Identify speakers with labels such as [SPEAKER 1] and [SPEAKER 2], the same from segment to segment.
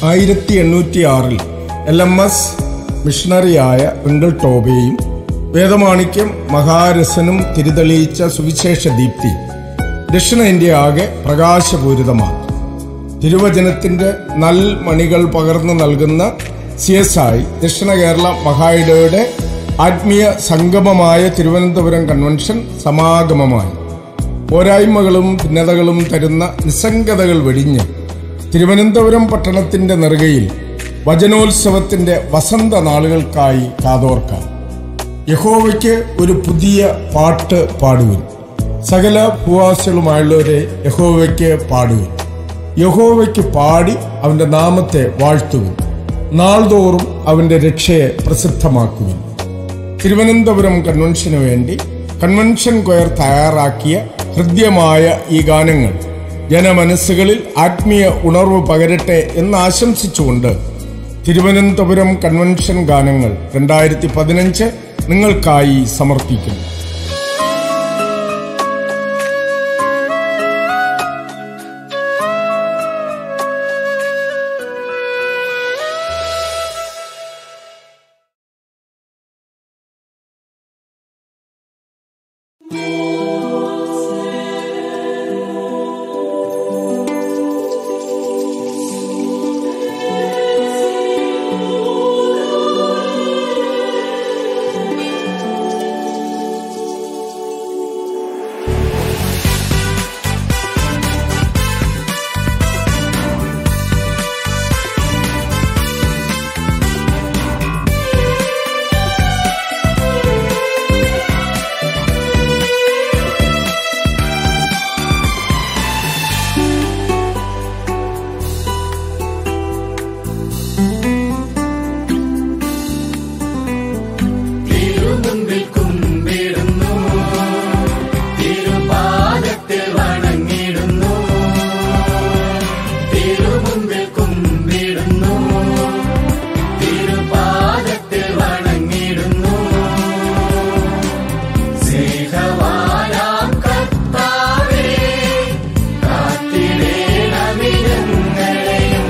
[SPEAKER 1] ആയിരത്തി എണ്ണൂറ്റി ആറിൽ എൽ എം എസ് മിഷണറിയായ വെങ്കൽ ടോബയും വേദമാണിക്യം മഹാരസനും തിരിതെളിയിച്ച സുവിശേഷ ദീപ്തി ദക്ഷിണ ഇന്ത്യ ആകെ പ്രകാശപൂരിതമാക്കി തിരുവചനത്തിന്റെ നൽമണികൾ പകർന്നു നൽകുന്ന സി എസ് ഐ ദക്ഷിണ കേരള മഹായിടയുടെ ആത്മീയ സംഗമമായ തിരുവനന്തപുരം കൺവെൻഷൻ സമാഗമമായി പോരായ്മകളും ഭിന്നതകളും തരുന്ന നിസ്സംഗതകൾ വെടിഞ്ഞ് തിരുവനന്തപുരം പട്ടണത്തിന്റെ നെറുകയിൽ വചനോത്സവത്തിന്റെ വസന്ത നാളുകൾക്കായി കാതോർക്കാം യഹോവയ്ക്ക് ഒരു പുതിയ പാട്ട് പാടുവിൻ സകല ഭൂവാസികളുമായുള്ളവരെ യഹോവയ്ക്ക് പാടുവിൻ യഹോവയ്ക്ക് പാടി അവന്റെ നാമത്തെ വാഴ്ത്തുവിൻ നാൾതോറും അവന്റെ രക്ഷയെ പ്രസിദ്ധമാക്കുവിൻ തിരുവനന്തപുരം കൺവെൻഷന് വേണ്ടി കൺവെൻഷൻ കൊയർ തയ്യാറാക്കിയ ഹൃദ്യമായ ഈ ഗാനങ്ങൾ ജനമനസ്സുകളിൽ ആത്മീയ ഉണർവ് പകരട്ടെ എന്ന് ആശംസിച്ചുകൊണ്ട് തിരുവനന്തപുരം കൺവെൻഷൻ ഗാനങ്ങൾ രണ്ടായിരത്തി പതിനഞ്ച് നിങ്ങൾക്കായി സമർപ്പിക്കുന്നു
[SPEAKER 2] തിരുമുമ്പിൽ കുമ്പിടുന്നു തിരുപാദത്തിൽ വണങ്ങിടുന്നു തിരുമുമ്പിൽ കുമ്പിടുന്നു തിരുപാദത്തിൽ വണങ്ങിടുന്നു സ്നേഹവാനാം കർത്താവേ കാത്തിടേണമിരങ്ങളെയും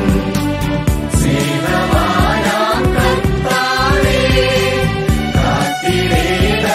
[SPEAKER 2] സ്നേഹവാനാം കർത്താവേ കാത്തിടേണമിരങ്ങളെയും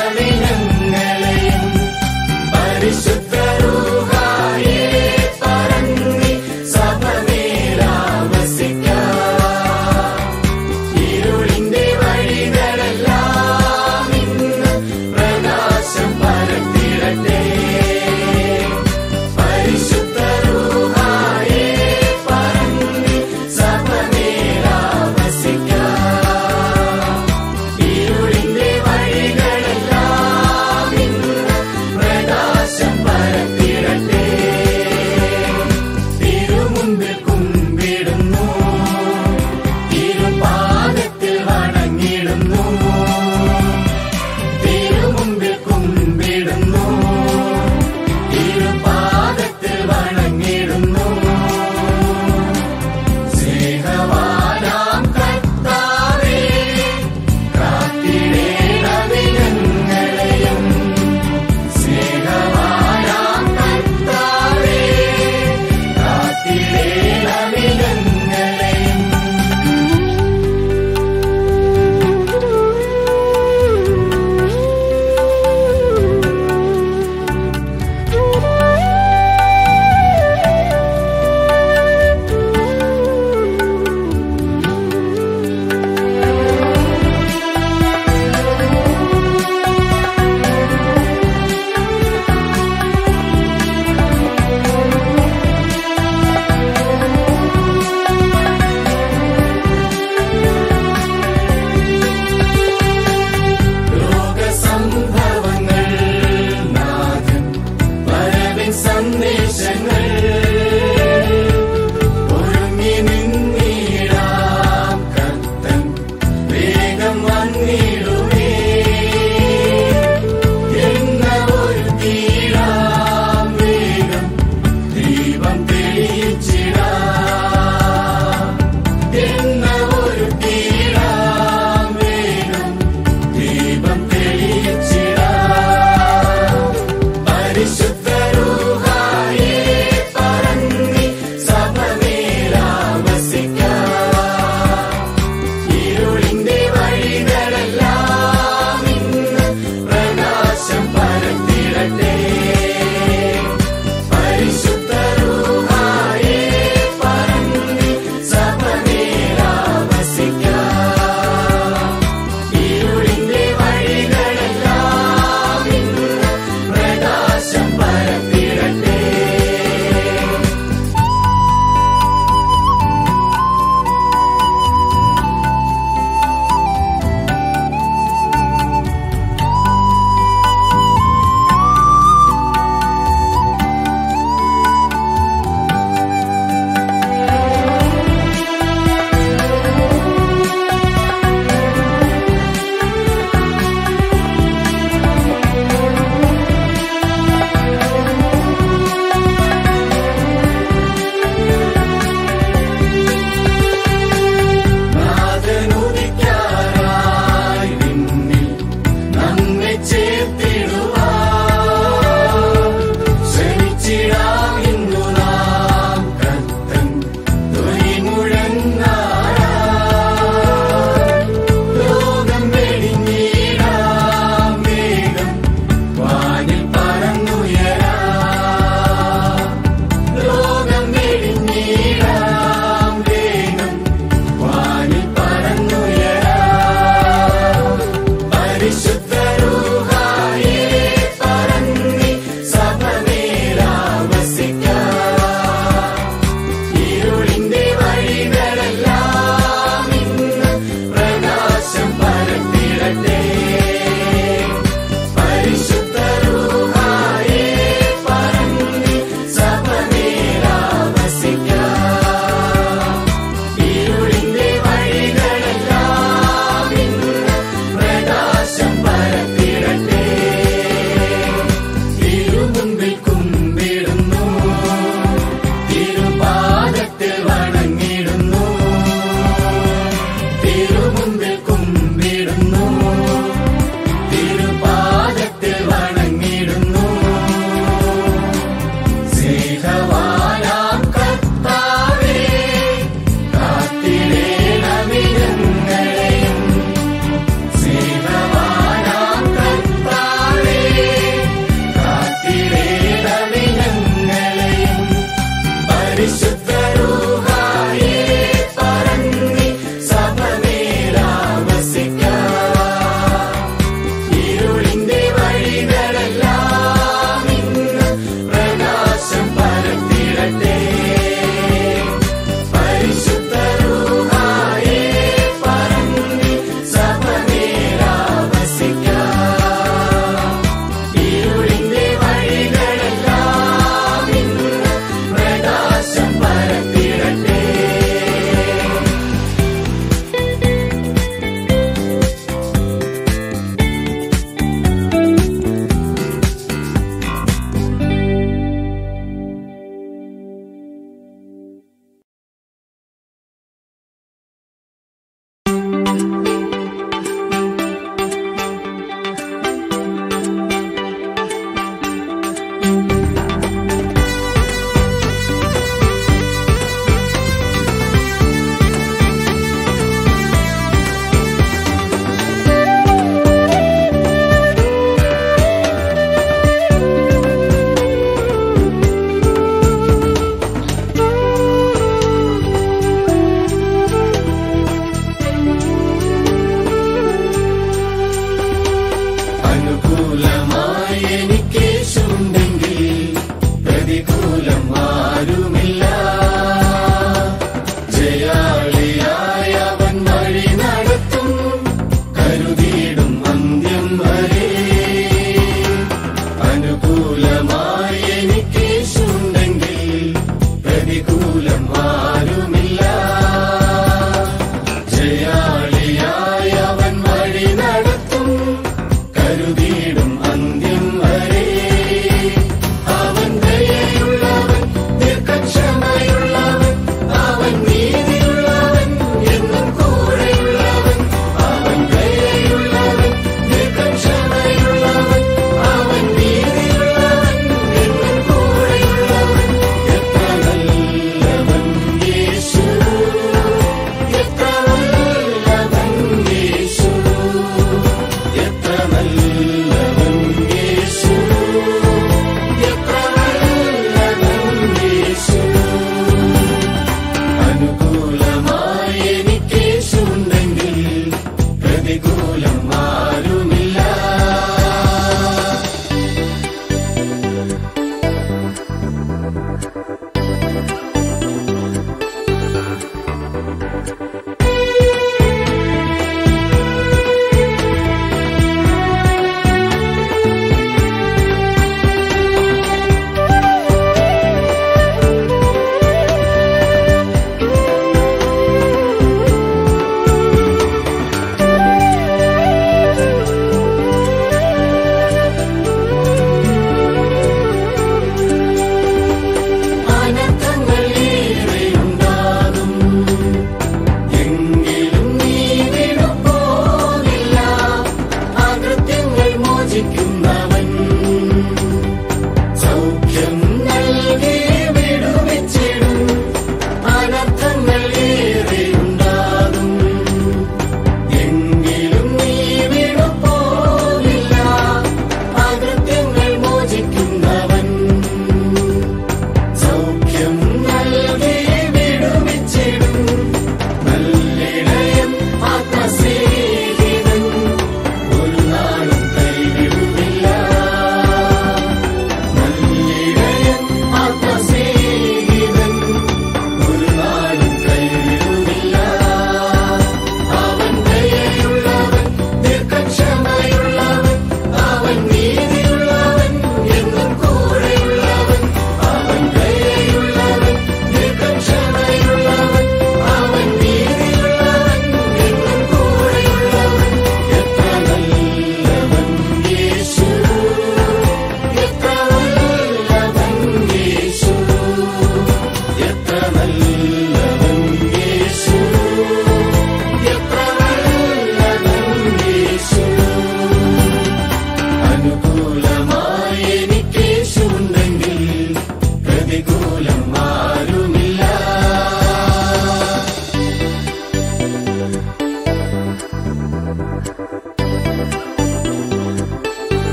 [SPEAKER 2] കരുതിയിടും അന്ത്യം വരെ അവൻ ദയയുള്ളവൻ ദീർഘക്ഷമയുള്ളവൻ അവൻ നീതിയുള്ളവൻ എന്നും കൂടെയുള്ളവൻ അവൻ ദയയുള്ളവൻ ദീർഘക്ഷമയുള്ളവൻ അവൻ നീതിയുള്ളവൻ എന്നും കൂടെയുള്ളവൻ എത്ര നല്ലവൻ യേശു എത്ര നല്ലവൻ യേശു എത്ര നല്ലവൻ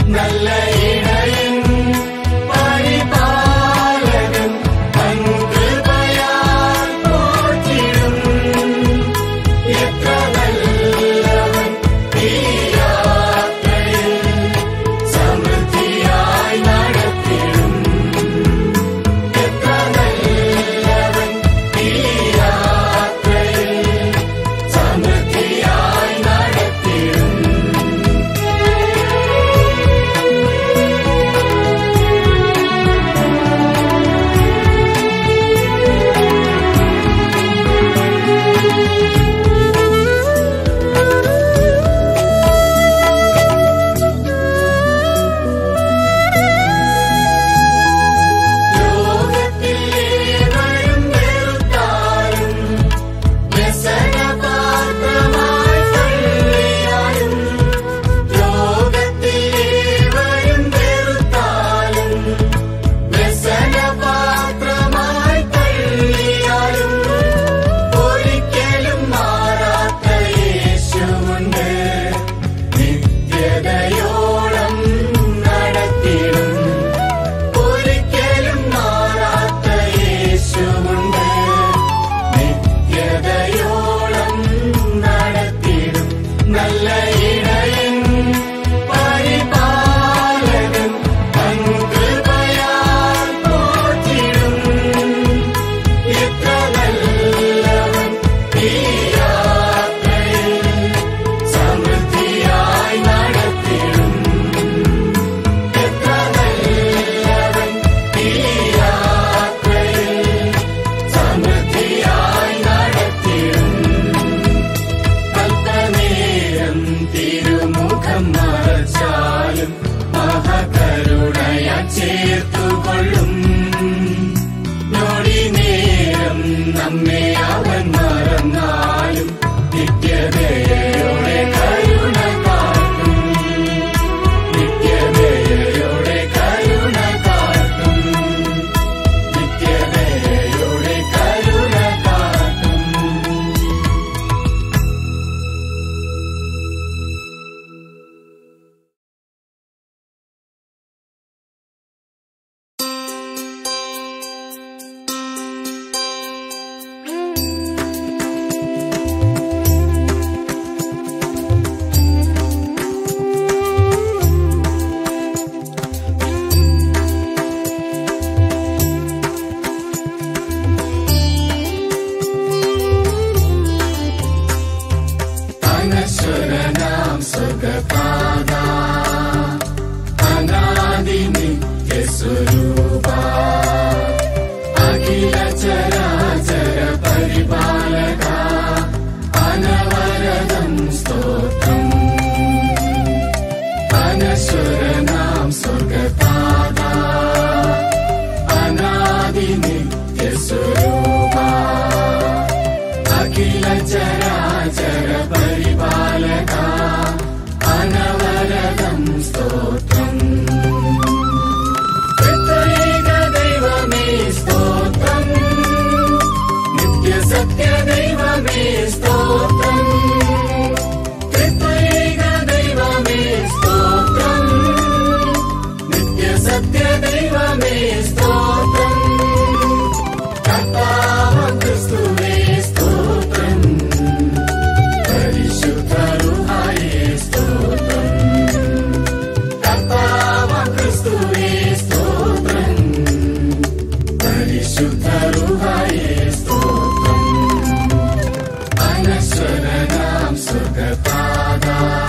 [SPEAKER 2] നല്ല ഇടയൻ പരിപാലകൻ കൃപയാൽ പോറ്റിടും എത്ര നല്ലവൻ ഈ യാത്രയിൽ സമൃദ്ധിയായി നടത്തിടും എത്ര നല്ലവൻ ഈ യാത്രയിൽ സമൃദ്ധിയായി നടത്തിടും ലോകത്തിൽ ഏവരും വെറുത്താലും വ്യസനപാത്രമായി തള്ളിയാലും ലോകത്തിൽ ഏവരും വെറുത്താലും വ്യസനപാത്രമായി തള്ളിയാലും ഒരിക്കലും മാറാത്ത യേശുവുണ്ട് നിത്യതയോളം നടത്തിടും ഒരിക്കലും മാറാത്ത യേശുവുണ്ട് നിത്യതയോളം നടത്തിടും നല്ല ഇടയൻ പരിപാലകൻ കൃപയാൽ പോറ്റിടും എത്ര നല്ലവൻ ഈ യാത്രയിൽ സമൃദ്ധിയായി നടത്തിടും എത്ര നല്ലവൻ ഈ യാത്രയിൽ സമൃദ്ധിയായി നടത്തിടും അല്പനേരം തിരുമുഖം മറച്ചാലും മഹകരുണയ ചേർത്തുകൊള്ളും ഞൊടി നേരം നമ്മെ അവൻ മറന്നാലും നിത്യതയോടെ കരുണ കാട്ടും നിത്യതയോടെ കരുണ കാട്ടും നിത്യതയോടെ കരുണ കാട്ടും അനശ്വരനാം സുഖപാദ അനാദി നിത്യസ്വരൂപ അഖില ചരാചര പരിപാലക അനവരതം സ്തോത്രം അനശ്വരനാം സുഖപാദ അനാദി നിത്യസ്വരൂപ അഖില ചരാചര പരിപാലക അനവരതം സ്തോത്രം ത്രിത്വൈക ദൈവമേ സ്തോത്രം നിത്യസത്യ ദൈവമേ സ്തോത്രം ത്രിത്വൈക ദൈവമേ സ്തോത്രം നിത്യസത്യ ദൈവമേ സ്തോത്രം കർത്താവ ക്രിസ്തുവേ സ്തോത്രം പരിശുദ്ധരുഹായേ സ്തോത്രം കർത്താവ ക്രിസ്തുവേ സ്തോത്രം പരിശുദ്ധരുഹായേ സ്തോത്രം അനശ്വരനാം സുഖപാദ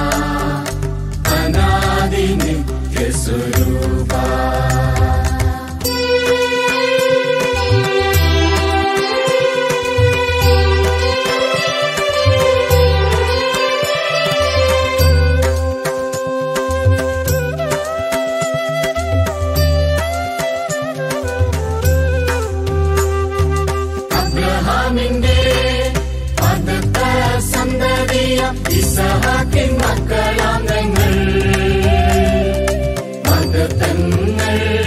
[SPEAKER 2] അനാദി നിത്യസ്വരൂപ അബ്രഹാമിന്റെ അടുത്ത സന്തതിയ ഇസഹാക്കിൻ മക്കളാം ഞങ്ങൾ മതത്തങ്ങൾ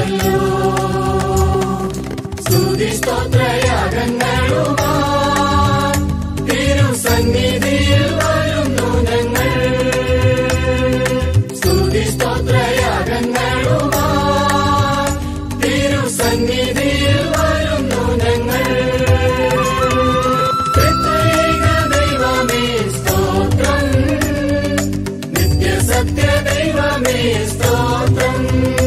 [SPEAKER 2] വരുന്നല്ലോ സ്തുതി സ്തോത്രയാഗങ്ങളുമാ തിരുസന്നിധിയിൽ വരുന്നു ഞങ്ങൾ സ്തുതി സ്തോത്രയാഗങ്ങളുമാ തിരുസന്നിധിയിൽ വരുന്നു ഞങ്ങൾ പ്രത്യേക ദൈവമേ സ്തോത്രം നിത്യസത്യ ദൈവമേ സ്തോത്രം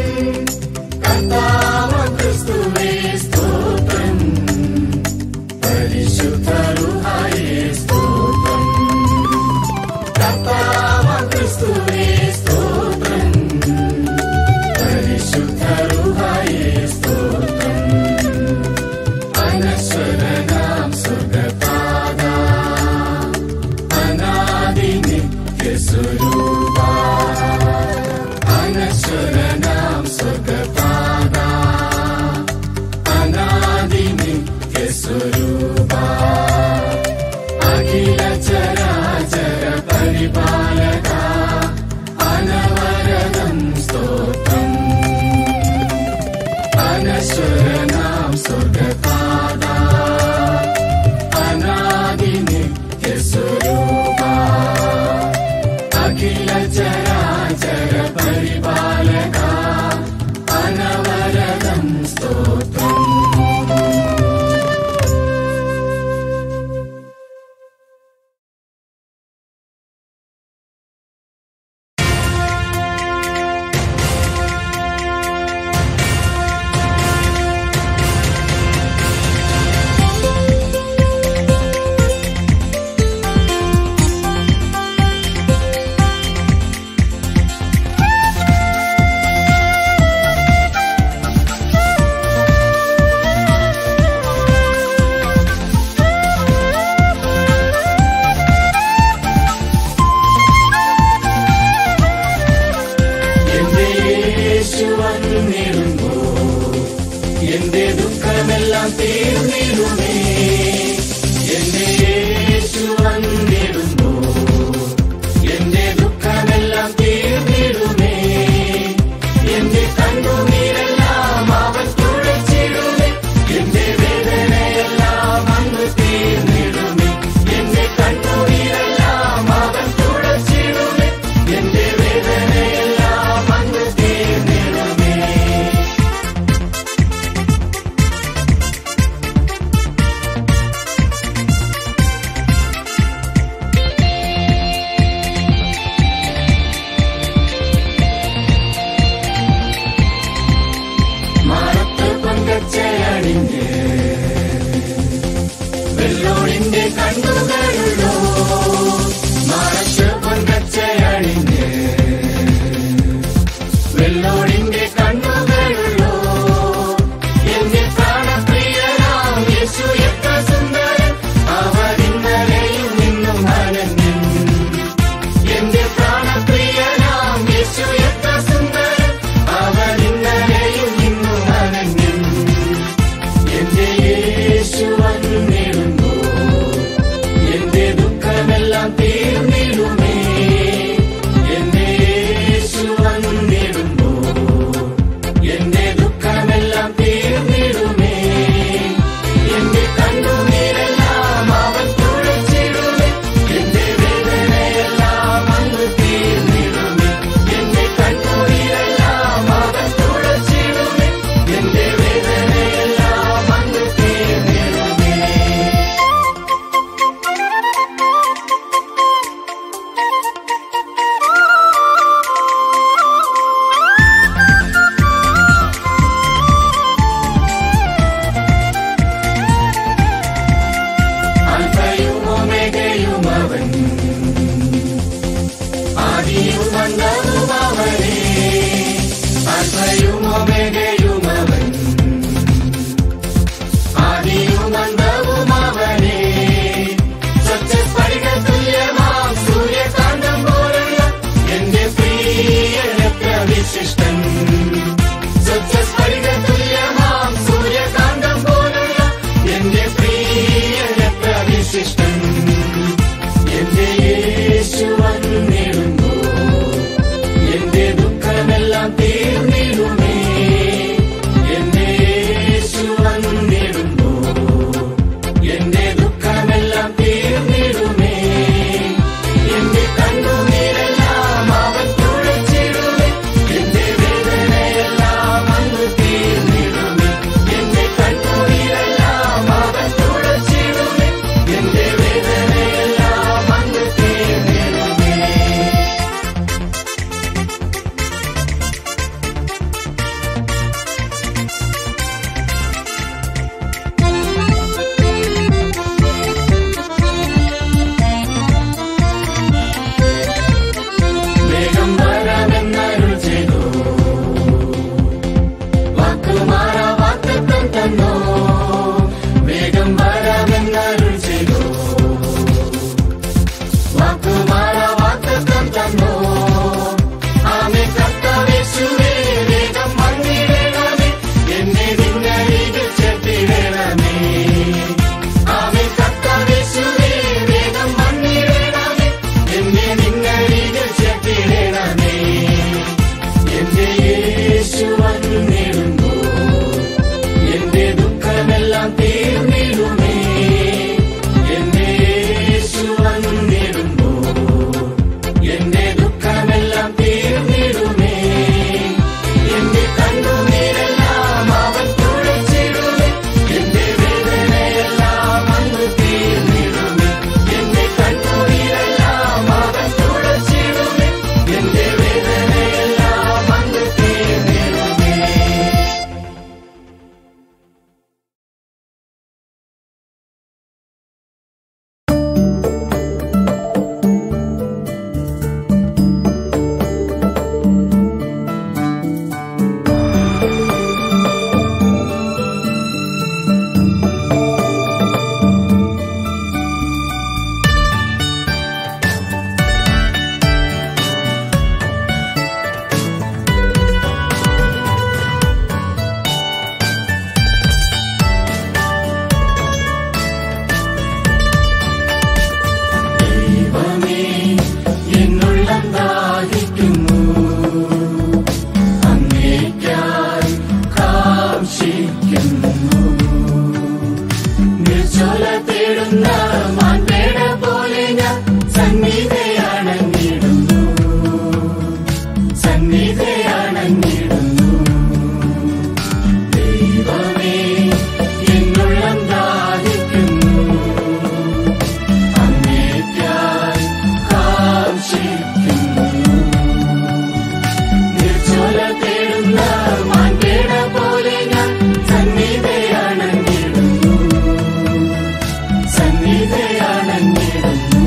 [SPEAKER 2] കർത്താവ ക്രിസ്തുവേ സ്തോത്രം പരിശുദ്ധ റുഹായേ സ്തോത്രം കർത്താവ ക്രിസ്തുവേ സ്തോത്രം പരിശുദ്ധ റുഹായേ സ്തോത്രം അനശ്വരനാം സുഖപാദ അനാദി നിത്യസ്വരൂപ അനശ്വരനാം സുഖപാദ അനാദി നിത്യസ്വരൂപ അഖില ചരാചര പരിപാലക അനവരതം സ്തോത്രം അനശ്വരനാം സ്വർഗപാദ അനാദി നിത്യസ്വരൂപ അഖില ചരാചര പരിപാലക അനവരതം സ്തോത്രം എന്റെ യേശു വന്നിടുമ്പോ എന്റെ ദുഃഖമെല്ലാം തീർന്നിടുമേ എന്റെ യേശു വന്നിടുമ്പോ എന്റെ ദുഃഖമെല്ലാം തീർന്നിടുമേ എന്റെ കണ്ണുനീരെല്ലാം അവൻ തുടച്ചിടുമേ എന്റെ വേദനയെല്ലാം അങ്ങ് തീർന്നിടുമേ എന്റെ കണ്ണുനീരെല്ലാം അവൻ തുടച്ചിടുമേ എന്റെ വേദനയെല്ലാം അങ്ങ് തീർന്നിടുമേ കാക്ഷിക്കുന്നു നിർച്ചോല തേടുന്ന മാൻപേട പോലെ ഞാൻ സന്നിധയാണങ്ങിടുന്നു സന്നിധയാണങ്ങിടുന്നു ദൈവമേ എന്നുള്ളം ദാഹിക്കുന്നു അങ്ങേയ്ക്കായി കാക്ഷിക്കുന്നു നിർച്ചോല തേടുന്ന മാൻപേട പോലെ ഞാൻ സന്നിധയാണങ്ങിടുന്നു സന്നിധയാണങ്ങിടുന്നു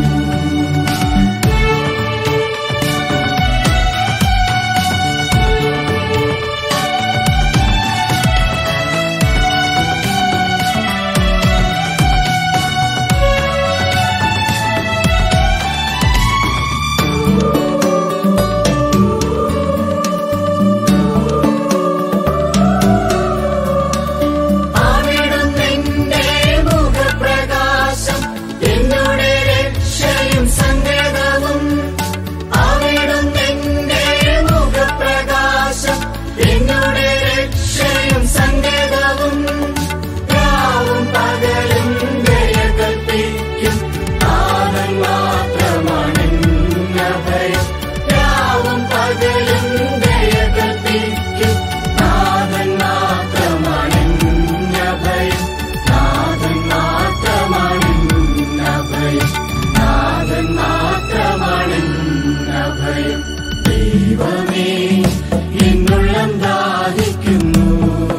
[SPEAKER 2] അവിടുന്നെന്റെ മുഖപ്രകാശം എന്നോട് രക്ഷയും സങ്കേതവും അവിടുന്നെന്റെ മുഖപ്രകാശം എന്നോട് രക്ഷയും സങ്കേതവും രാവും പകലും ദയ കൽപ്പിക്കും നാഥൻ മാത്രമാണെന്നഭയം രാവും പകലും ദയ കൽപ്പിക്കും നാഥൻ മാത്രമാണെന്നഭയം നാഥൻ മാത്രമാണെന്നഭയം നാഥൻ മാത്രമാണെന്നഭയം ദൈവമേ എന്നുള്ളം ദാഹിക്കുന്നു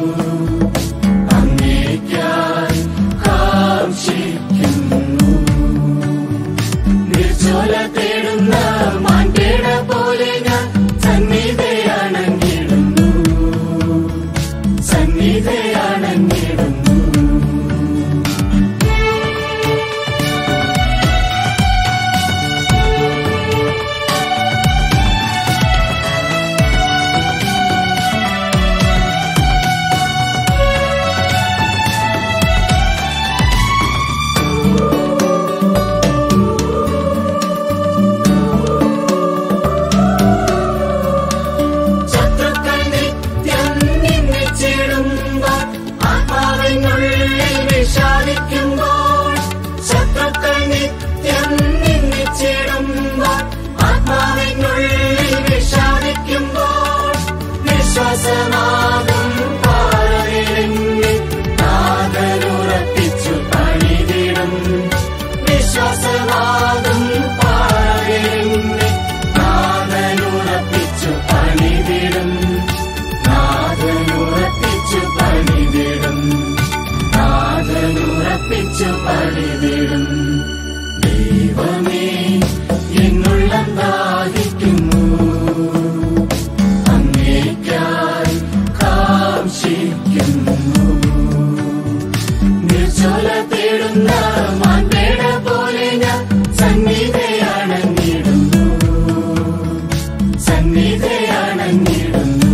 [SPEAKER 2] അങ്ങേയ്ക്കായി കാക്ഷിക്കുന്നു നിർച്ചോല തേടുന്ന മാൻപേട പോലെ ഞാൻ സന്നിധയാണങ്ങിടുന്നു സന്നിധയാണങ്ങിടുന്നു ശത്രുക്കൾ നിത്യം നിന്നിച്ചിടുമ്പോൾ ആത്മാവിനുള്ളിൽ വിഷാദിക്കുമ്പോൾ ശത്രുക്കൾ നിത്യം നിന്നിച്ചിടുമ്പോൾ ആത്മാവിനുള്ളിൽ വിഷാദിക്കുമ്പോൾ വിശ്വാസമാകും പാറവിളിഞ്ഞ് നാഥനുറപ്പിച്ചു പണിതിടും വിശ്വാസമാകും പാറവിളിഞ്ഞ് നാഥനുറപ്പിച്ചു പണിതിടും നാഥനുറപ്പിച്ചു പണിതിടും നാഥനുറപ്പിച്ചു പണിതിടും ദൈവമേ എന്നുള്ളം ദാഹിക്കുന്നു അങ്ങേയ്ക്കായി കാക്ഷിക്കുന്നു നിർച്ചോല തേടുന്ന മാൻപേട പോലെ ഞാൻ സന്നിധയാണങ്ങിടുന്നു സന്നിധയാണങ്ങിടുന്നു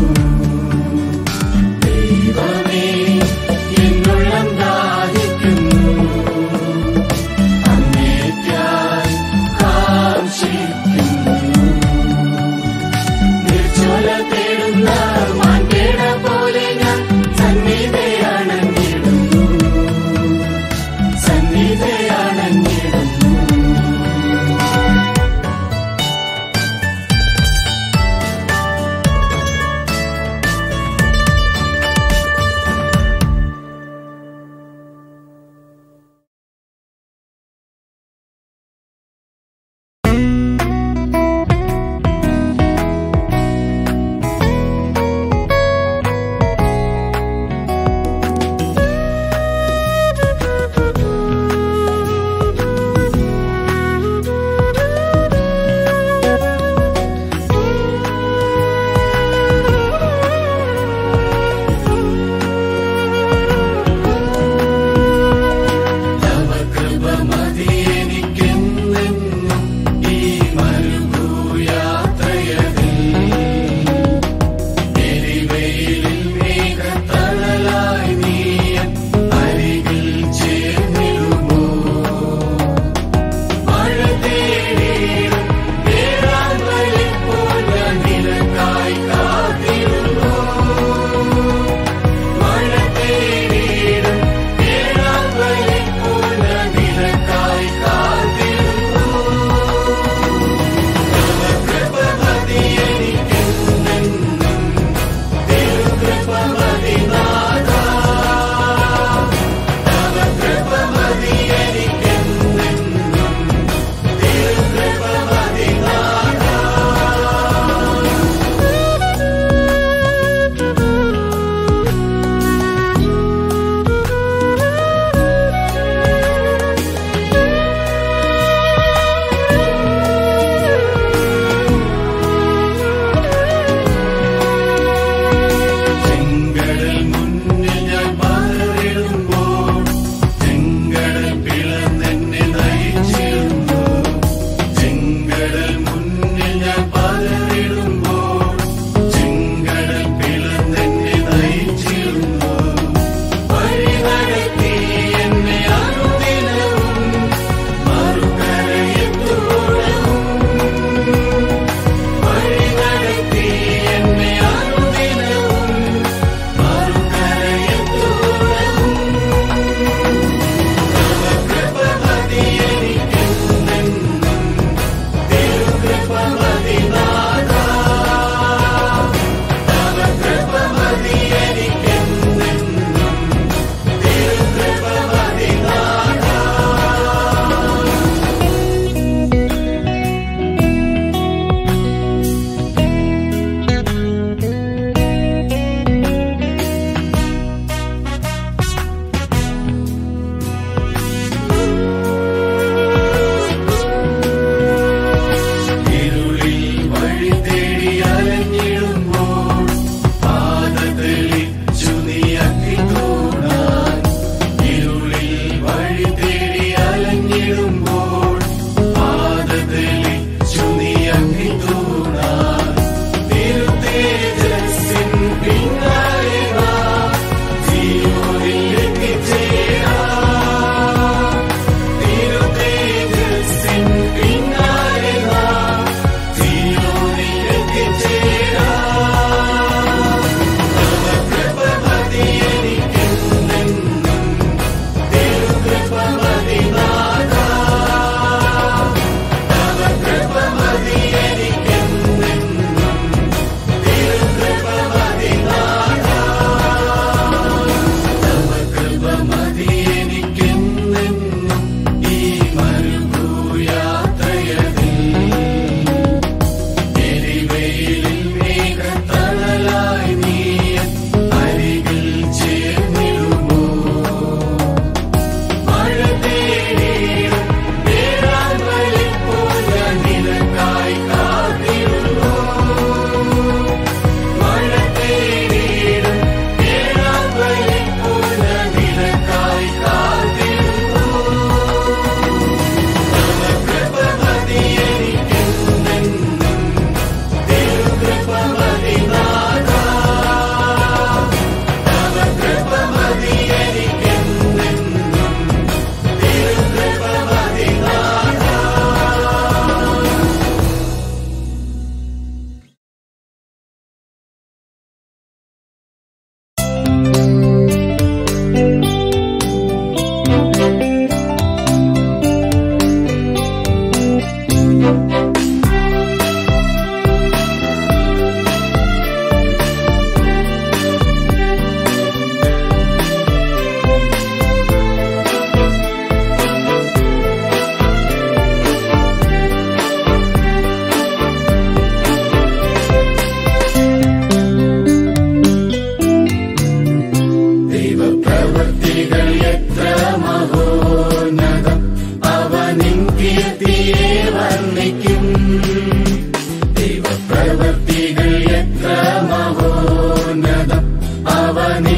[SPEAKER 2] ദൈവമേ എന്നുള്ളം ദാഹിക്കുന്നു അങ്ങേയ്ക്കായി കാക്ഷിക്കുന്നു നിർച്ചോല തേടുന്ന മാൻപേട പോലെ ഞാൻ സന്നിധയാണങ്ങിടുന്നു സന്നിധയാണങ്ങിടുന്നു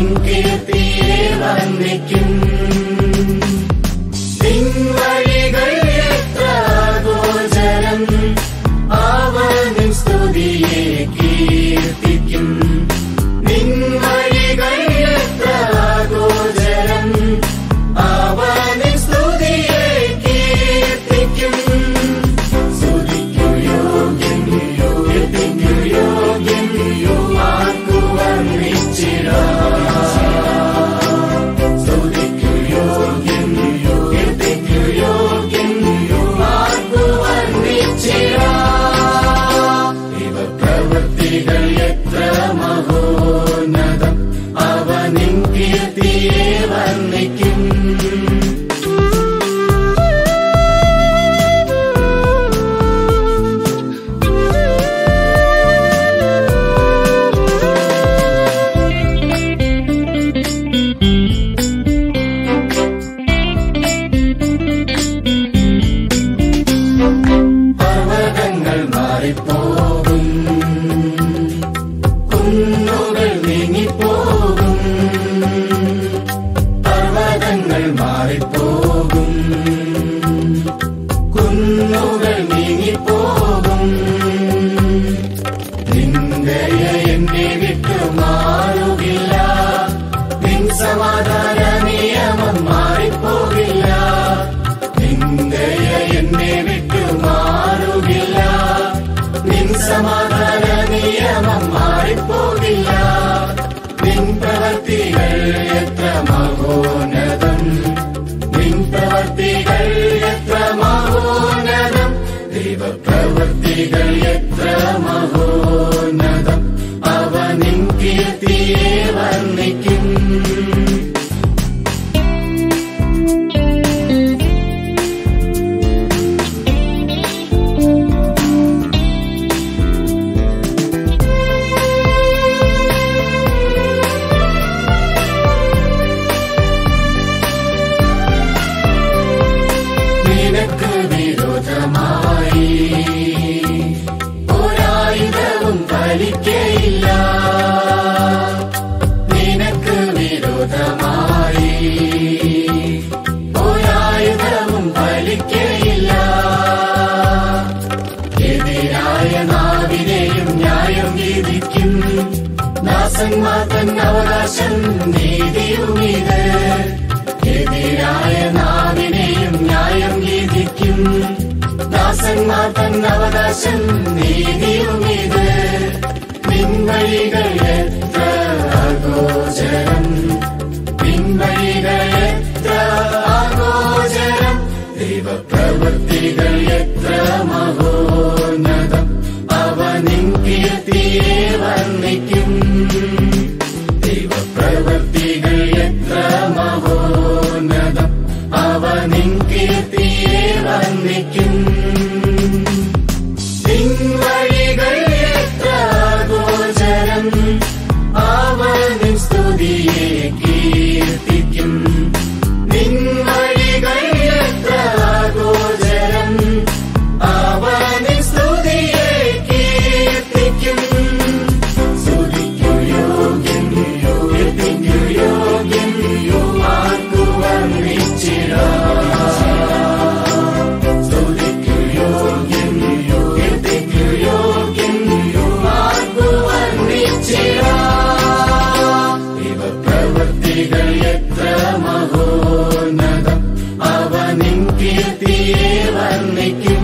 [SPEAKER 2] നിൻ കീർത്തിയെ വർണ്ണിക്കും നിൻ വഴികൾ എത്ര ഗോചരം അവനിൻ സ്തുതിയെ കീർത്തിക്കും നിൻ വഴികൾ എത്ര ഗോചരം അവനിൻ സ്തുതിയെ കീർത്തിക്കും സ്തുതിക്കു യോഗ്യൻ കീർത്തിക്കു യോഗ്യൻ ആർക്കു വർണ്ണിച്ചിടാം സ്തുതിക്കു യോഗ്യൻ കീർത്തിക്കു യോഗ്യൻ ആർക്കു വർണ്ണിച്ചിടാം ഇവ പ്രവൃത്തികൾ എത്ര മഹോന്നതം അവനിൻ കീർത്തിയെ വർണ്ണിക്കും പർവ്വതങ്ങൾ മാറിപ്പോകും കുന്നുകൾ നീങ്ങിപ്പോകും പർവ്വതങ്ങൾ മാറിപ്പോകും കുന്നുകൾ നീങ്ങിപ്പോകും നിന്ദയ എന്നെ വിട്ടു മാറുകില്ല നിൻ സമാധാന നിയമം മാറിപ്പോകില്ല നിന്ദയ എന്നെ വിട്ടു മാറുകില്ല നിൻ സമാധാന നിയമം മാറിപ്പോകില്ല നിൻ പ്രവർത്തികൾ എത്ര മഹോന്നതം നിൻ പ്രവർത്തികൾ എത്ര മഹോന്നതം ദൈവപ്രവർത്തികൾ എത്ര മഹോന്നതം അവ നിൻ കീർത്തിയെ വർണ്ണിക്കും നിനക്ക് വിരോധമായി ഒരായുധവും ഫലിക്കയില്ല നിനക്ക് വിരോധമായി ഒരായുധവും ഫലിക്കയില്ല എതിരായ നാവിനെയും ന്യായം വീതിക്കും ദാസന്മാർ തൻ അവകാശം നീതിയുമിത് എതിരായ നാവിനെയും ന്യായം വീതിക്കും ദാസന്മാർ തൻ അവകാശം നീതിയുമിത് നിൻവഴികൾ എത്ര അഗോചരം നിൻവഴികൾ എത്ര അഗോചരം ദൈവപ്രവൃത്തികൾ എത്ര മഹോന്നതം അവ നിൻ കീർത്തിയെ വർണ്ണിക്കും ദൈവപ്രവൃത്തികൾ എത്ര മഹോന്നതം അവ നിൻ കീർത്തിയെ വർണ്ണിക്കും നിൻ വഴികൾ എത്ര ഗോചരം അവ നിൻ സ്തുതിയെ കീർത്തിക്കും നിൻ വഴികൾ എത്ര ഗോചരം അവ നിൻ സ്തുതിയെ കീർത്തിക്കും സ്തുതിക്കു യോഗ്യൻ കീർത്തിക്കു യോഗ്യൻ ആർക്കു വർണ്ണിച്ചിടാം സ്തുതിക്കു യോഗ്യൻ കീർത്തിക്കു യോഗ്യൻ ആർക്കു വർണ്ണിച്ചിടാം ഇവ പ്രവൃത്തികൾ എത്ര മഹോന്നതം അവ നിൻ കീർത്തിയെ വർണ്ണിക്കും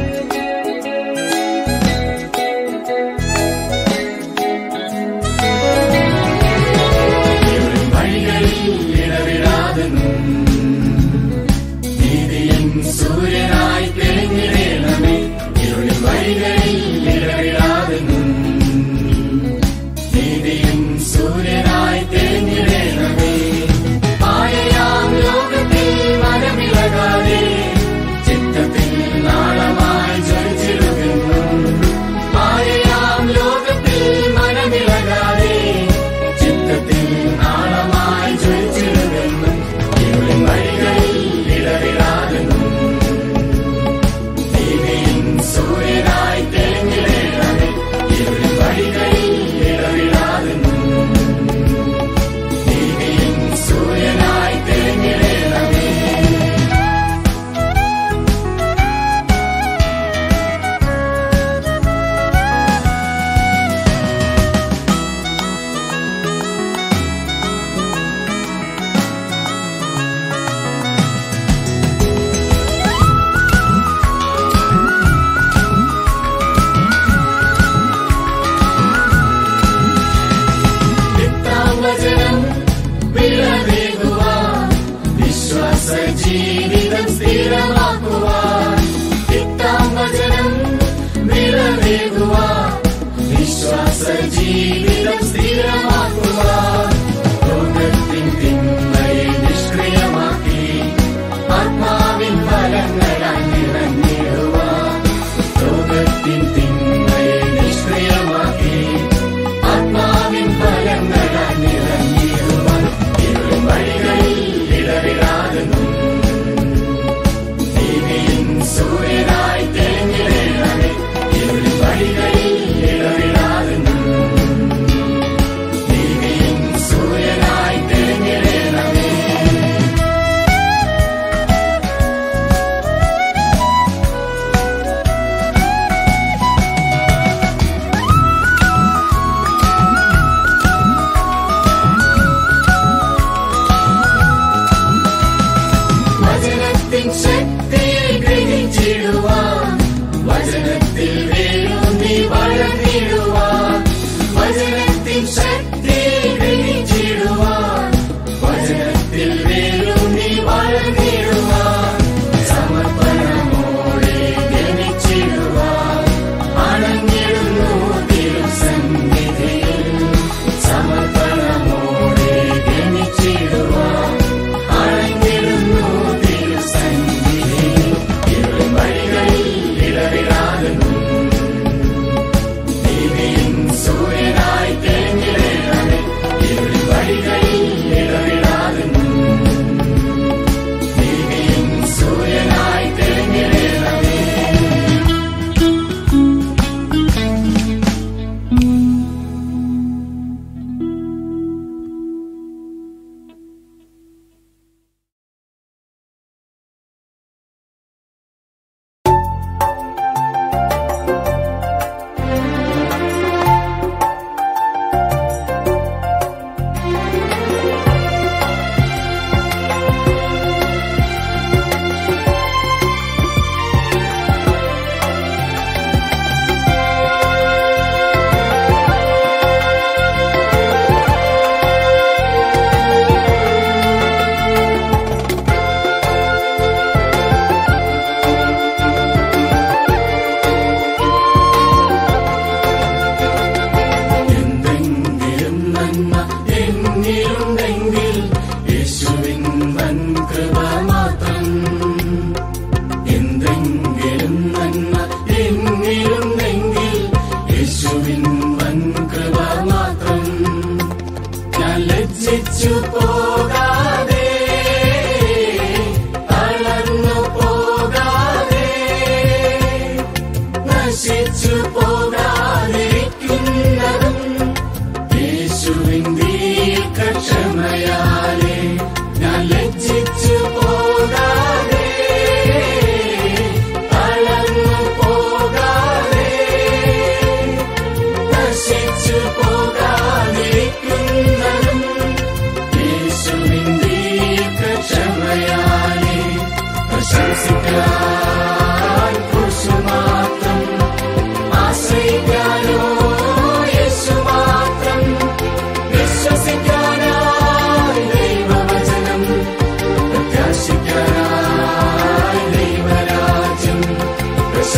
[SPEAKER 3] ും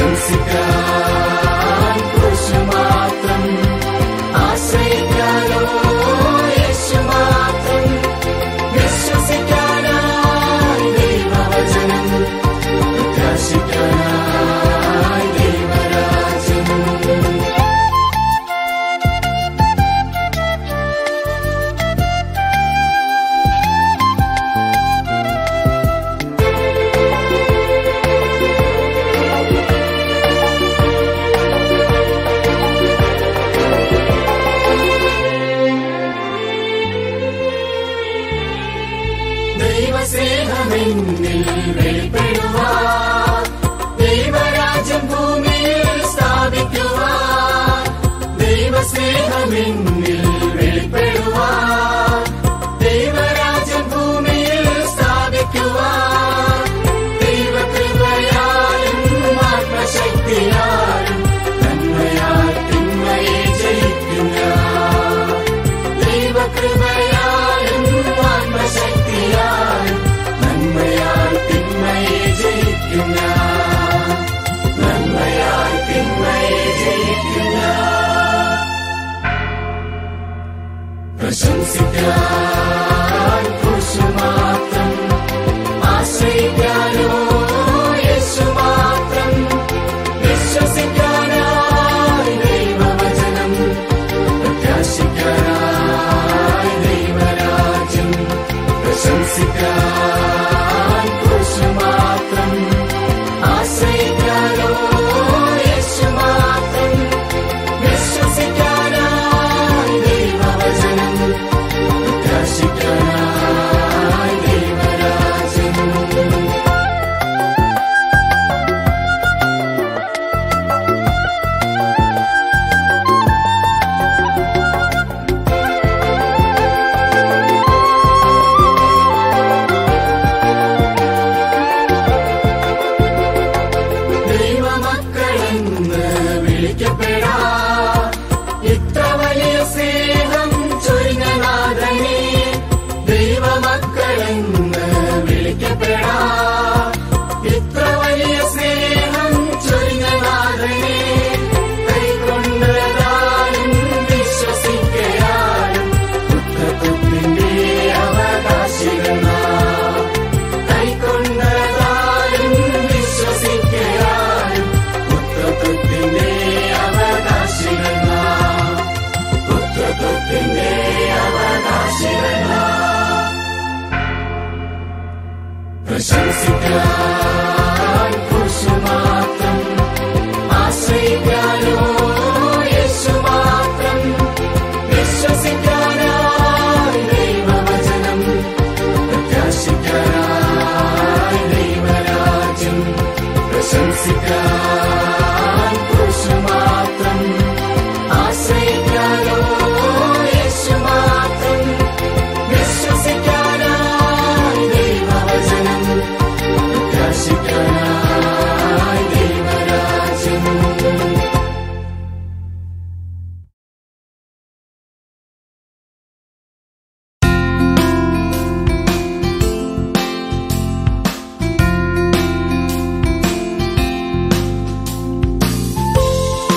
[SPEAKER 2] പ്രശംസിക്കാൻ കുരിശു മാത്രം ആശ്രയിക്കാനോ യേശു മാത്രം വിശ്വസിക്കാനായി ദൈവവചനം പ്രകാശിക്കാനായി ദൈവരാജ്യം ദൈവസ്നേഹമെന്നിൽ വെളിപ്പെടുവാൻ ദൈവരാജ്യം ഭൂമിയിൽ സ്ഥാപിക്കുവാൻ ദൈവസ്നേഹമെന്നിൽ വെളിപ്പെടുവാൻ ദൈവരാജ്യം ഭൂമിയിൽ സ്ഥാപിക്കുവാൻ ദൈവകൃപയാലും ആത്മശക്തിയാലും നന്മയാൽ തിന്മയെ ജയിക്കുന്ന ദൈവകൃപയാലും ആത്മശക്തിയാലും നന്മയാൽ തിന്മയെ ജയിക്കുന്ന നന്മയാൽ തിന്മയെ ജയിക്കുന്ന പ്രശംസിക്കാൻ കുരിശു മാത്രം ആശ്രയിക്കാനോ യേശു മാത്രം വിശ്വസിക്കാനായി ദൈവവചനം പ്രകാശിക്കാനായി ദൈവരാജ്യം പ്രശംസിക്കാൻ കുരിശു മാത്രം ആശ്രയിക്കാനോ യേശു മാത്രം വിശ്വസിക്കാനായി ദൈവവചനം പ്രകാശിക്കാനായി ദൈവരാജ്യം ദൈവമക്കളെന്ന് വിളിക്കപ്പെടാ ഇത്ര വലിയ സ്നേഹം ചൊരിഞ്ഞ നാഥനെ ദൈവമക്കളെന്ന് വിളിക്കപ്പെടാ ഇത്ര വലിയ സ്നേഹം ചൊരിഞ്ഞ നാഥനെ കൈക്കൊണ്ടതാലും വിശ്വസിക്കയാലും പുത്രത്വത്തിന്റെ അവകാശികളാ കൈക്കൊണ്ടതാലും വിശ്വസിക്കയാലും പുത്രത്വത്തിന്റെ അവകാശികളാ പുത്രത്വത്തിന്റെ അവകാശികളാ പ്രശംസിക്കാൻ കുരിശു മാത്രം ആശ്രയിക്കാനോ യേശു മാത്രം വിശ്വസിക്കാനായി ദൈവവചനം പ്രകാശിക്കാനായി ദൈവരാജ്യം പ്രശംസിക്കാൻ കുരിശു മാത്രം ആശ്രയിക്കാനോ യേശു മാത്രം വിശ്വസിക്കാനായി ദൈവവചനം പ്രകാശിക്കാനായി ദൈവരാജ്യം
[SPEAKER 3] യേശുവേ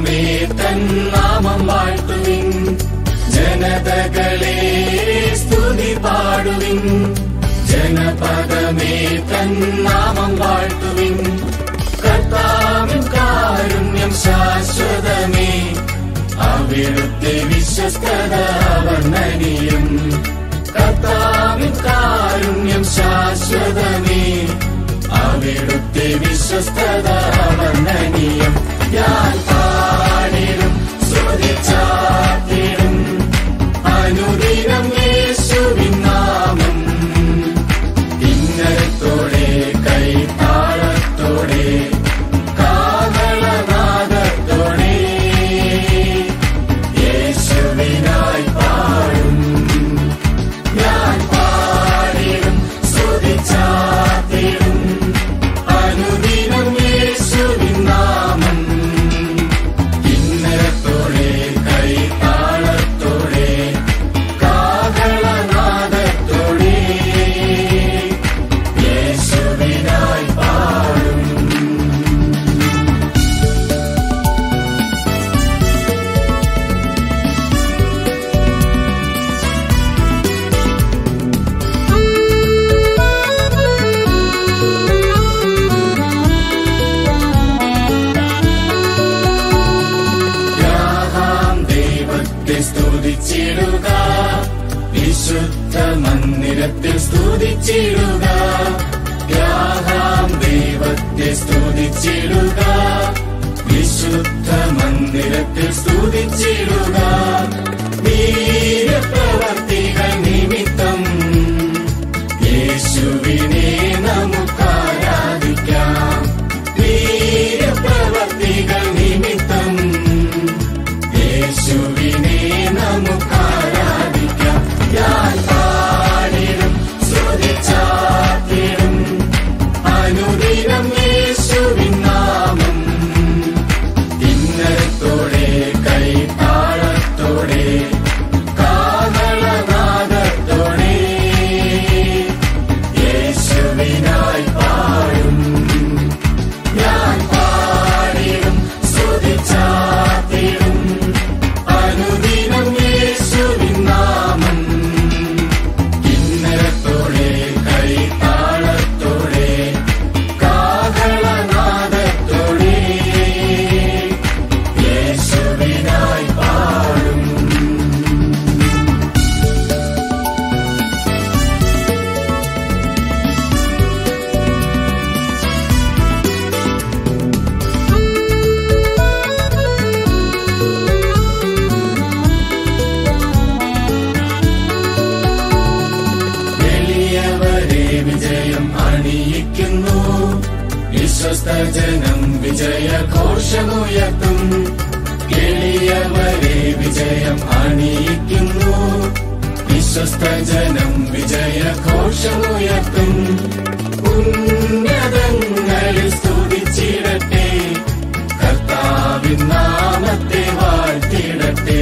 [SPEAKER 2] ജനപദമേ തന്നാമം വാഴ്ത്തുവിൻ ജനതകളെ സ്തുതി പാടുവിൻ ജനപദമേ തന്നാമം വാഴ്ത്തുവിൻ കർത്താവിൻ കാരുണ്യം ശാശ്വതമേ അവിടുത്തെ വിശ്വസ്തത വർണ്ണനീയം കർത്താവിൻ കാരുണ്യം ശാശ്വതമേ അവിടുത്തെ വിശ്വസ്തത വർണ്ണനീയം ഞാൻ പാടിടും സ്തുതിച്ചാത്തിടും അനുദിനം യേശുവിൻ നാമം കിന്നരത്തോടെ കൈത്താളത്തോടെ കാഹളനാദത്തോടെ യേശുവിനായി പാടും ഞാൻ പാടിടും സ്തുതിച്ചാത്തിടും അനുദിനം യേശുവിൻ നാമം കിന്നരത്തോടെ കൈത്താളത്തോടെ കാഹളനാദത്തോടെ യേശുവിനായി പാടും യാഹാം ദൈവത്തെ സ്തുതിച്ചിടുക വിശുദ്ധ മന്ദിരത്തിൽ സ്തുതിച്ചിടുക യാഹാം ദൈവത്തെ സ്തുതിച്ചിടുക വിശുദ്ധ മന്ദിരത്തിൽ സ്തുതിച്ചിടുക വീരപ്രവർത്തികൾ നിമിത്തം യേശുവിനെ നമുക്കാരാധിക്കാം വീരപ്രവർത്തികൾ നിമിത്തം യേശുവിനെ നമുക്കാരാധിക്കാം ഞാൻ പാടിടും സ്തുതിച്ചാത്തിടും അനുദിനം യേശുവിൻ നാമം കിന്നരത്തോടെ കൈത്താളത്തോടെ കാഹളനാദത്തോടെ യേശുവിനായി പാടും ഞാൻ പാടിടും സ്തുതിച്ചാത്തിടും അനുദിനം യേശുവിൻ നാമം കിന്നരത്തോടെ കൈത്താളത്തോടെ കാഹളനാദത്തോടെ യേശുവിനായി പാടും എളിയവരെ വിജയം അണിയിക്കുന്നു വിശ്വസ്ത ജനം വിജയഘോഷമുയർത്തും എളിയവരെ വിജയം അണിയിക്കുന്നു വിശ്വസ്ത ജനം വിജയഘോഷമുയർത്തും ഉന്നതങ്ങളിൽ സ്തുതിച്ചിടട്ടെ കർത്താവിൻ നാമത്തെ വാഴ്ത്തിടട്ടെ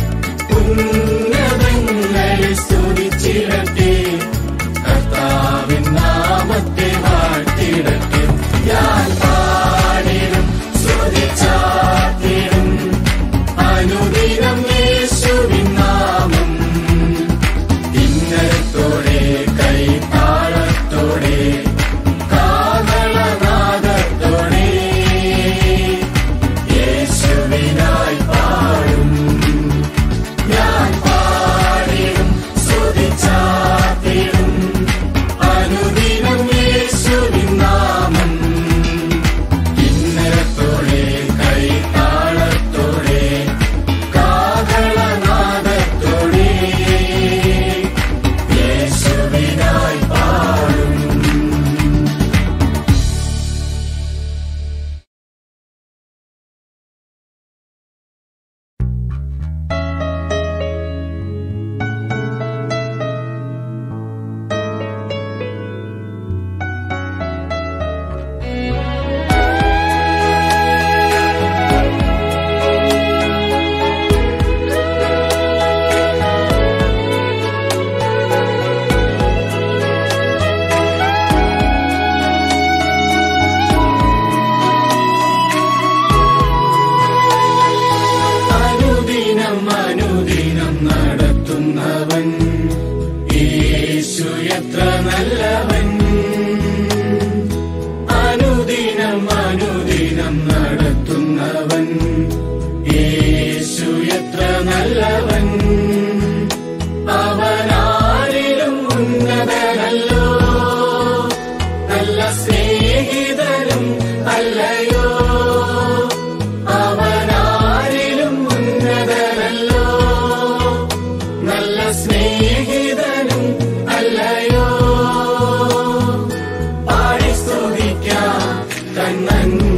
[SPEAKER 2] ഉന്നതങ്ങളിൽ സ്തുതിച്ചിടട്ടെ കർത്താവിൻ നാമത്തെ വാഴ്ത്തിടട്ടെ ഞാൻ പാടിടും സ്തുതിച്ചാത്തിടും അനുദിനം യേശുവിൻ നാമം കിന്നരത്തോടെ കൈത്താളത്തോടെ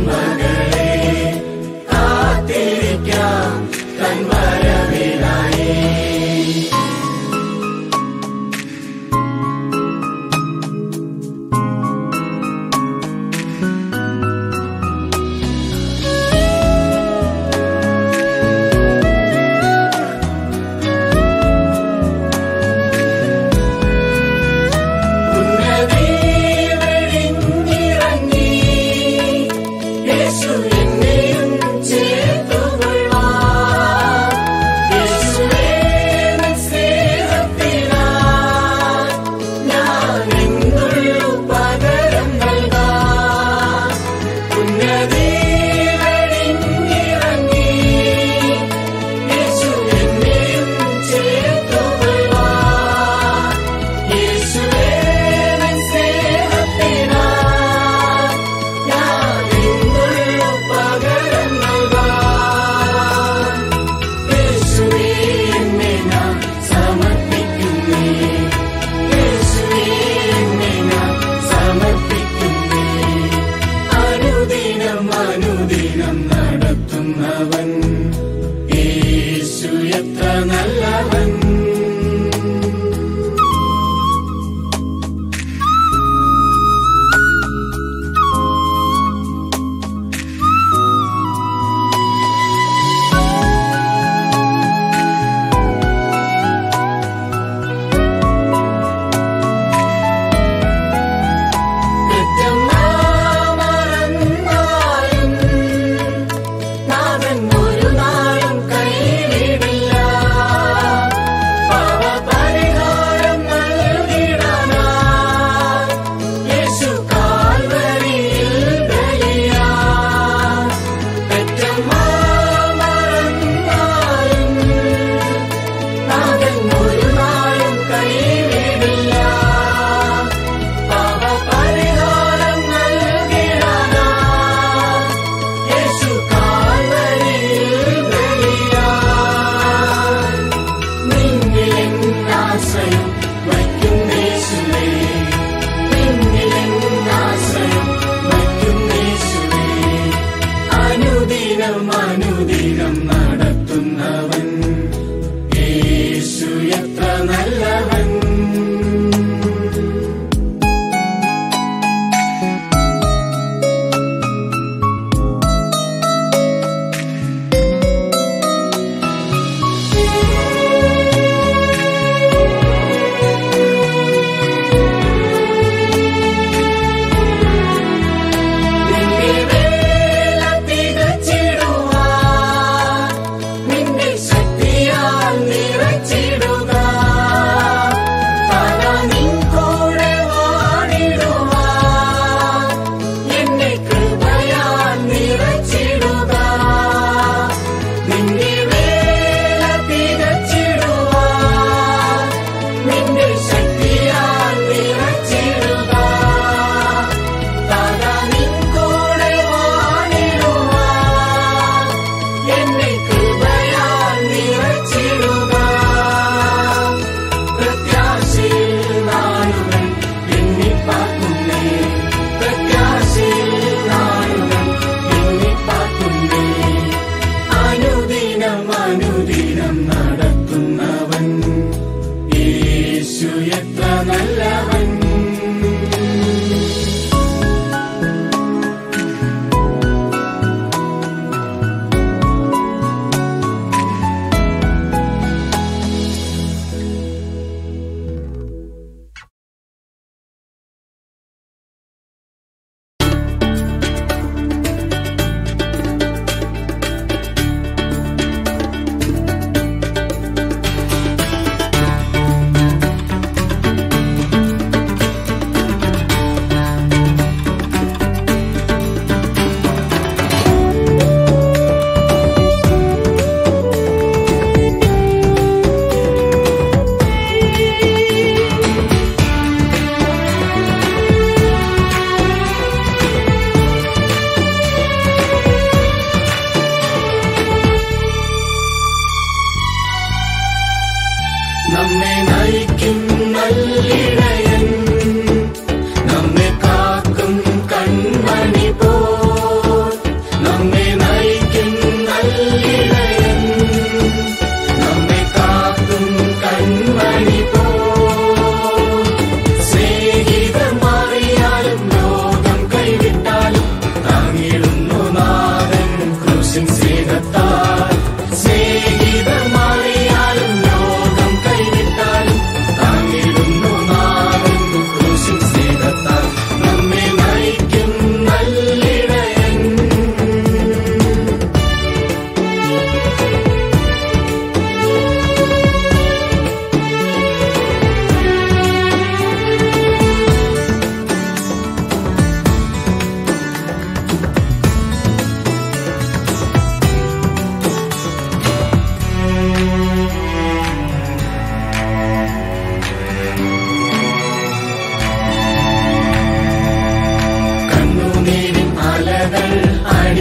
[SPEAKER 2] നന്മകളെ കാത്തിരിക്കാം തൻ വരവിനായി ഉന്നതീവഴിഞ്ഞിറങ്ങി യേശു എന്നെയും ചേർത്തുകൊള്ളുവാൻ. യേശുവേ നിൻ സ്നേഹത്തിനാൽ ഞാൻ എന്നുള്ളു പകരം നൽകാൻ. ഉന്നതീവഴിഞ്ഞിറങ്ങി യേശു എന്നെയും ചേർത്തുകൊള്ളുവാൻ. യേശുവേ നിൻ സ്നേഹത്തിനാൽ ഞാൻ എന്നുള്ളു പകരം നൽകാൻ. യേശുവേ എന്നെ ഞാൻ സമർപ്പിക്കുന്നേ. യേശുവേ എന്നെ ഞാൻ സമർപ്പിക്കുന്നേ. അനുദിനം അനുദിനം നടത്തുന്നവൻ യേശു എത്ര നല്ലവൻ മറന്നാലും നാഥൻ ഒരു നാളും കൈവിടില്ല പാപപരിഹാരം നൽകിടാനായി യേശു കാൽവരിയിൽ ബലിയായി. പെറ്റമ്മ മറന്നാലും നാഥൻ ഒരു നാളും കൈവിടില്ല പാപപരിഹാരം നൽകിടാനായി യേശു കാൽവരിയിൽ ബലിയായി. നിന്നിലെൻ ആശ്രയം വയ്ക്കും യേശുവേ. നിന്നിലെൻ ആശ്രയം വയ്ക്കും യേശുവേ. അനുദിനം അനുദിനം നടത്തുന്നവൻ യേശു എത്ര നല്ലവൻ നിന്റെ വേല തികച്ചിടുവാൻ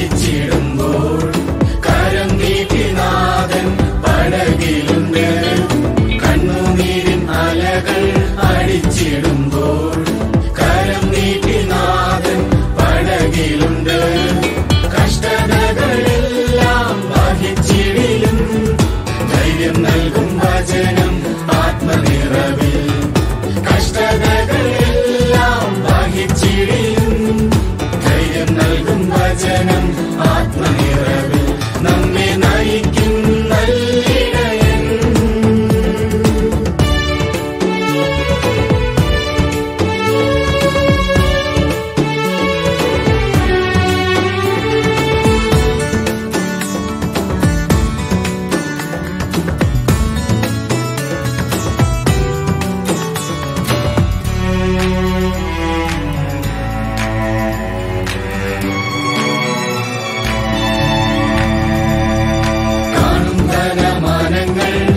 [SPEAKER 2] അടിച്ചിടുമ്പോൾ കരം നീട്ടിനാഥൻ പടകിലുണ്ട് കണ്ണുനീരിൻ അലകൾ അടിച്ചിടുമ്പോൾ കരം നീട്ടിനാഥൻ പടകിലുണ്ട് കഷ്ടതകളെല്ലാം വഹിച്ചിടിലും ധൈര്യം നൽകും വചനം ആത്മനിറവിൽ കഷ്ടതകളെല്ലാം വഹിച്ചിടിലും ധൈര്യം നൽകും വചനം ആത്മനിറവിൽ നമ്മെ നയിക്കും നല്ലിടയൻ കാണും ധനമാനങ്ങൾ